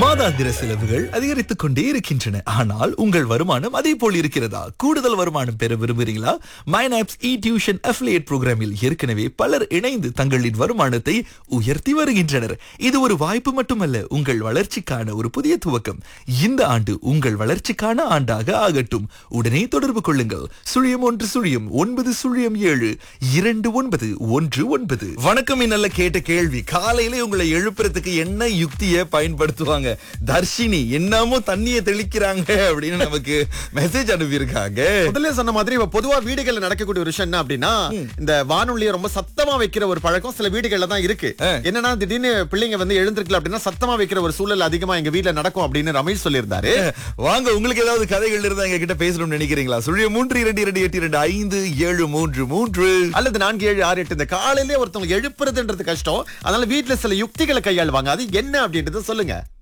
மாதாந்திர செலவுகள் அதிகரித்துக் கொண்டே இருக்கின்றன ஆனால் உங்கள் வருமானம் அதே போல் இருக்கிறதா கூடுதல் வருமானம் பெற விரும்புகிறீங்களா மைனாப்ஸ் இ டியூஷன் அஃபிலியேட் புரோகிராமில் ஏற்கனவே பலர் இணைந்து தங்களின் வருமானத்தை உயர்த்தி வருகின்றனர் இது ஒரு வாய்ப்பு மட்டுமல்ல உங்கள் வளர்ச்சிக்கான ஒரு புதிய துவக்கம் இந்த ஆண்டு உங்கள் வளர்ச்சிக்கான ஆண்டாக ஆகட்டும் உடனே தொடர்பு கொள்ளுங்கள் சுழியம் ஒன்று சுழியம் ஒன்பது சுழியம் ஏழு இரண்டு ஒன்பது ஒன்று ஒன்பது வணக்கம் நல்ல கேட்ட கேள்வி காலையிலே உங்களை எழுப்புறதுக்கு என்ன யுக்தியை பயன்படுத்துவாங்க தர்ஷினி என்னமோ தண்ணியை தெளிக்கிறாங்க அப்படின்னு நமக்கு மெசேஜ் அனுப்பியிருக்காங்க முதல்ல சொன்ன மாதிரி இப்ப பொதுவா வீடுகள்ல நடக்கக்கூடிய ஒரு விஷயம் என்ன அப்படின்னா இந்த வானொலியை ரொம்ப சத்தமா வைக்கிற ஒரு பழக்கம் சில வீடுகள்ல தான் இருக்கு என்னன்னா திடீர்னு பிள்ளைங்க வந்து எழுந்திருக்கல அப்படின்னா சத்தமா வைக்கிற ஒரு சூழல் அதிகமா எங்க வீட்ல நடக்கும் அப்படின்னு ரமேஷ் சொல்லியிருந்தாரு வாங்க உங்களுக்கு ஏதாவது கதைகள் இருந்தா எங்க கிட்ட பேசணும்னு நினைக்கிறீங்களா சுழிய மூன்று இரண்டு இரண்டு எட்டு இரண்டு ஐந்து ஏழு மூன்று மூன்று அல்லது நான்கு ஏழு ஆறு எட்டு இந்த காலையிலே ஒருத்தவங்க எழுப்புறதுன்றது கஷ்டம் அதனால வீட்ல சில யுக்திகளை கையாளுவாங்க அது என்ன அப்படின்றத சொல்லுங்க